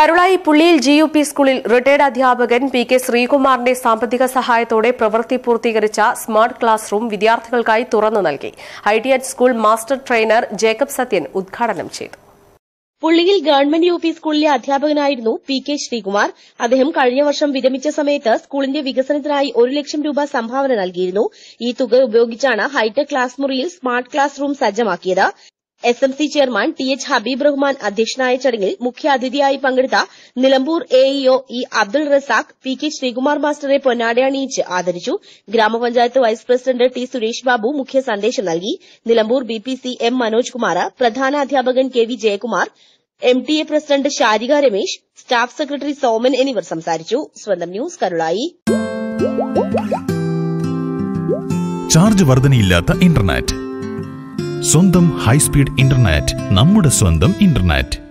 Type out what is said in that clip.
കരുളായി പുള്ളിയിൽ G U P സ്കൂളിൽ retired അധ്യാപകൻ പി കെ ശ്രീകുമാറിന്റെ സാമ്പത്തിക സഹായത്തോടെ പ്രവൃത്തി പൂർത്തീകരിച്ച സ്മാർട്ട് ക്ലാസ് റൂം വിദ്യാർത്ഥികൾക്കായി തുറന്നു നൽകി I T H school master trainer Jacob Sathyan ഉദ്ഘാടനം ചെയ്തു പുള്ളിയിൽ ഗവൺമെന്റ് യു പി സ്കൂളിലെ അധ്യാപകനായിരുന്നു പി കെ ശ്രീകുമാർ അദ്ദേഹം കഴിഞ്ഞ വർഷം വിരമിച്ച സമയത്ത് സ്കൂളിന്റെ വികസനത്തിനായി ഒരു ലക്ഷം രൂപ സംഭാവന നൽകിയിരുന്നു ഈ തുക ഉപയോഗിച്ചാണ് ഹൈടെക് ക്ലാസ് മുറിയിൽ സ്മാർട്ട് ക്ലാസ് റൂം സജ്ജമാക്കിയത് S M C chairman T H Habeeb Rahman അധ്യക്ഷനായ ചടങ്ങിൽ മുഖ്യാതിഥിയായി പങ്കെടുത്ത Nilambur AEO E Abdul Razak P K Sreekumar മാസ്റ്ററെ പൊന്നാടയണിയിച്ച് ആദരിച്ചു ഗ്രാമപഞ്ചായത്ത് vice president T Suresh Babu മുഖ്യ സന്ദേശം നൽകി Nilambur B P C M Manoj Kumar പ്രധാന അധ്യാപകൻ K V Jayakumar M T A president Sharika Ramesh staff secretary Soman എന്നിവർ സംസാരിച്ചു സ്വന്തം ന്യൂസ് കരുളായി ചാർജ് വർധനയില്ലാത്ത ഇന്റർനെറ്റ് സ്വന്തം ഹൈസ്പീഡ് ഇന്റർനെറ്റ് നമ്മുടെ സ്വന്തം ഇന്റർനെറ്റ്